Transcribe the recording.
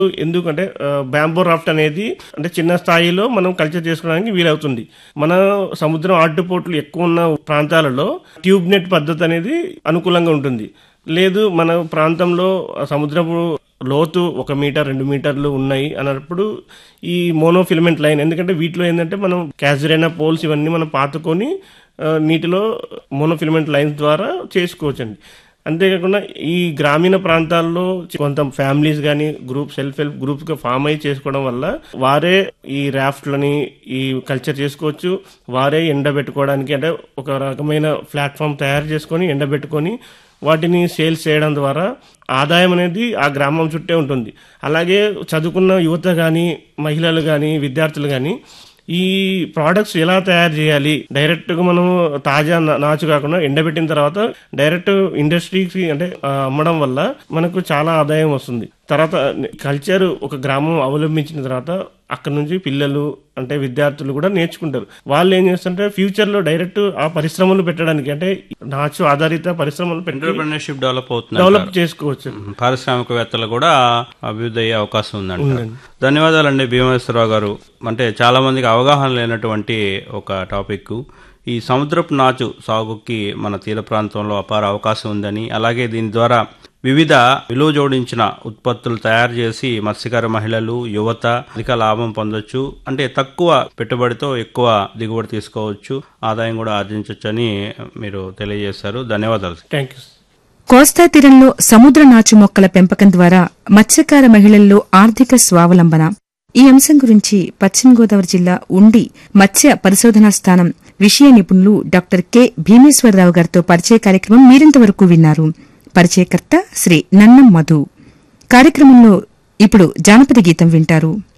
ఎందుకంటే bamboo raft అనేది అంటే చిన్న స్థాయిలో మనం కల్చర్ చేసుకోవడానికి వీలవుతుంది మన సముద్రం ఆటుపోట్లు ఎక్కువ ఉన్న ప్రాంతాలలో ట్యూబ్ నెట్ పద్ధతి అనేది అనుకూలంగా ఉంటుంది లేదు మన ప్రాంతంలో సముద్రపు లోతు ఒక మీటర్ రెండు మీటర్లు ఉన్నాయి అన్నప్పుడు ఈ మోనోఫిలమెంట్ లైన్ ఎందుకంటే వీటిలో ఏంటంటే మనం క్యాజరైనా పోల్స్ ఇవన్నీ మనం పాతుకొని ఆ, నీటిలో మోనోఫిలమెంట్ లైన్స్ ద్వారా చేసుకోవచ్చండి అంతేకాకుండా ఈ గ్రామీణ ప్రాంతాల్లో కొంత ఫ్యామిలీస్ కానీ గ్రూప్ సెల్ఫ్ హెల్ప్ గ్రూప్స్ గా ఫామ్ అయి చేసుకోవడం వల్ల వారే ఈ రాఫ్ట్లని ఈ కల్చర్ చేసుకోవచ్చు వారే ఎండబెట్టుకోవడానికి అంటే ఒక రకమైన ప్లాట్ఫామ్ తయారు చేసుకొని ఎండబెట్టుకొని వాటిని సేల్స్ చేయడం ద్వారా ఆదాయం అనేది ఆ గ్రామం చుట్టే ఉంటుంది అలాగే చదువుకున్న యువత కానీ మహిళలు కానీ విద్యార్థులు కానీ ఈ ప్రోడక్ట్స్ ఎలా తయారు చేయాలి డైరెక్ట్ గా మనం తాజా నా- నాచు కాకుండా ఎండబెట్టిన తర్వాత డైరెక్ట్ ఇండస్ట్రీకి అంటే ఆ, అమ్మడం వల్ల మనకు చాలా ఆదాయం వస్తుంది తర్వాత కల్చర్ ఒక గ్రామం అవలంబించిన తర్వాత అక్కడ నుంచి పిల్లలు అంటే విద్యార్థులు కూడా నేర్చుకుంటారు వాళ్ళు ఏం చేస్తుంటే ఫ్యూచర్ లో డైరెక్ట్ ఆ పరిశ్రమలు పెట్టడానికి అంటే నాచు ఆధారిత పరిశ్రమలు పెట్టి ఎంటర్ప్రినర్షిప్ డెవలప్ అవుతుంది డెవలప్ చేసుకోవచ్చు పారిశ్రామికవేత్తలు కూడా అభివృద్ధి అయ్యే అవకాశం ఉందంట ధన్యవాదాలండి భీమేశ్వరరావు గారు అంటే చాలా మందికి అవగాహన లేనటువంటి ఒక టాపిక్ ఈ సముద్రపు నాచు సాగుకి మన తీర ప్రాంతంలో అపార అవకాశం ఉందని అలాగే దీని ద్వారా వివిధ విలువ జోడించిన ఉత్పత్తులు తయారు చేసి మత్స్యకార మహిళలు యువత అధిక లాభం పొందొచ్చు అంటే తక్కువ పెట్టుబడితో ఎక్కువ దిగుబడి తీసుకోవచ్చు ఆదాయం కూడా ఆర్జించవచ్చు అని మీరు తెలియజేశారు ధన్యవాదాలు థ్యాంక్ యూ కోస్తా తీరంలో సముద్ర నాచు మొక్కల పెంపకం ద్వారా మత్స్యకార మహిళల్లో ఆర్థిక స్వావలంబన ఈ అంశం గురించి పశ్చిమ గోదావరి జిల్లా ఉండి మత్స్య పరిశోధనా స్థానం విషయ నిపుణులు డాక్టర్ కె భీమేశ్వరరావు గారితో పరిచయ కార్యక్రమం మీరింతవరకు విన్నారు పరిచయకర్త శ్రీ నన్నం మధు కార్యక్రమంలో ఇప్పుడు జానపద గీతం వింటారు